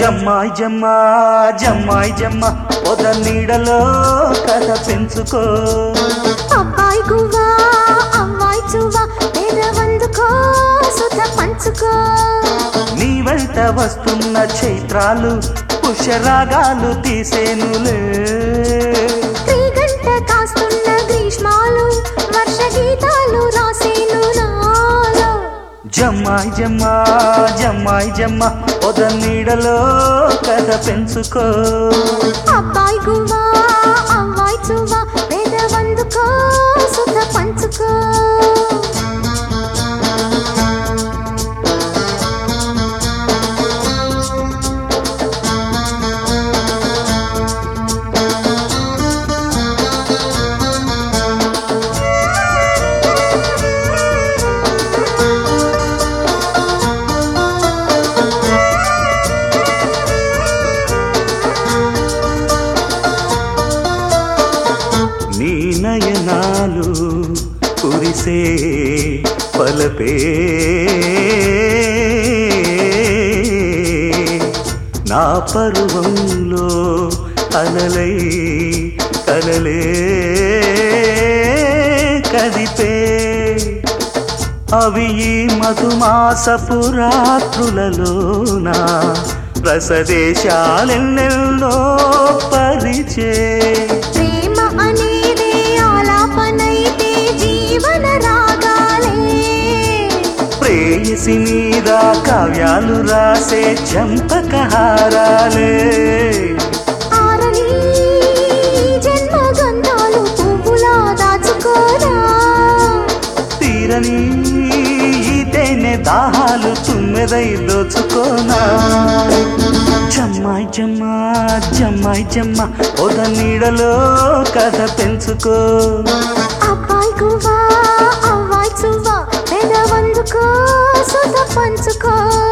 జమ్మాయి జమ్మ జమ్మాయి జమ్మ పొద నీడలో కథ పెంచుకో అబ్బాయి గువ్వా అమ్మాయి చువ్వా పేదవందుకో సుధ పంచుకో నీ వెంట వస్తున్న చైత్రాలు పుష్యరాగాలు తీసేనులే త్రిగంట కాస్తున్న గ్రీష్మాలు వర్ష గీతాలు రాసేను నాలో జమ్మాయి జమ్మ జమ్మాయి జమ్మ పొద నీడలో కథ పెంచుకో అబ్బాయి గువ్వా అమ్మాయి చువ్వా పేదవందుకో సుధ పంచుకో నీ నయనాలు కురిసే పలపే నా పరువంలో అలలై కలలే కదిపే అవి ఈ మధుమాసపు రాత్రులలోన రసదేశాలెన్నెన్నో పరిచే ప్రేమ అనేదే ఆలాపనైతే జీవన రాగాలే ప్రేయసి మీద కావ్యాలు రాసే చంపకహారాలే ఆరని జన్మ గంధాలు పువ్వులా దాచుకోరా తీరని ఈ తేనె దాహాలు తుమ్మెదై దోచుకోనా జమ్మాయి జమ్మ జమ్మాయి జమ్మ ఒద నీడలో కథ పెంచుకో అబ్బాయి గువ్వా అవ్వాయి చువ్వా పెదవందుకో సుధ పంచుకో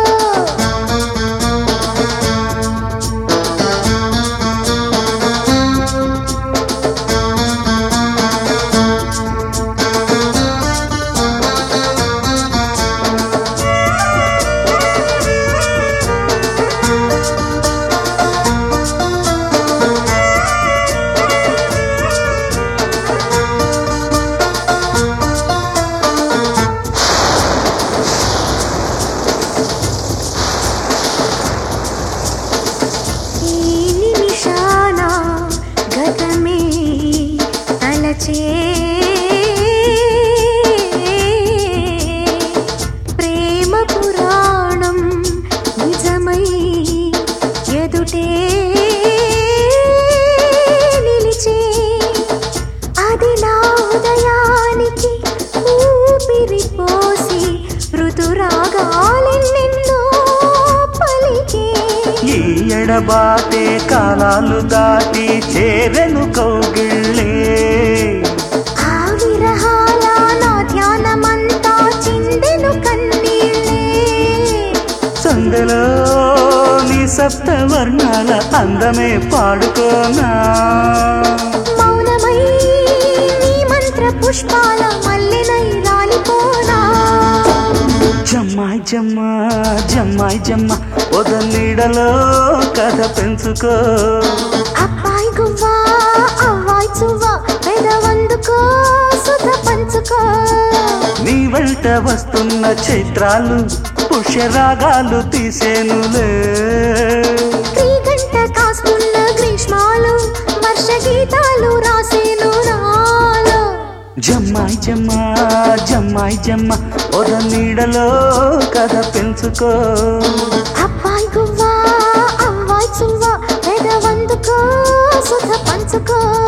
ఈ నిమిషాన గతమే తలచే ప్రేమ పురాణం నిజమై ఎదుటే నిలిచే అది నా ఉదయానికి ఊపిరి పోసి ఋతురాగాలెన్నెన్నో పలికే ఈ ఎడబాటే కాలాలు దాటి చేరెను కౌగిళ్ళే ఆ విరహాల నా ధ్యానమంతా చిందెను కన్నీళ్ళే సందలో నీ సప్త వర్ణాల అందమే పాడుకోనా మౌనమై నీ మంత్ర పుష్పాల మల్లెనై రాలిపోనా జమ్మాయి జమ్మ జమ్మాయి జమ్మ పొద నీడలో కథ పెంచుకో అబ్బాయి గువ్వా అవ్వాయి చువ్వా పెదవందుకో సుధ పంచుకో నీ వెంట వస్తున్న చైత్రాలు పుష్యరాగాలు తీసేనులే త్రిగంట కాస్తున్న గ్రీష్మాలు వర్ష గీతాలు రాసేను నాలో జమ్మాయి జమ్మ జమ్మాయి జమ్మ పొద నీడలో కథ పెంచుకో అబ్బాయి గువ్వా అవ్వాయి చువ్వా పెదవందుకో సుధ పంచుకో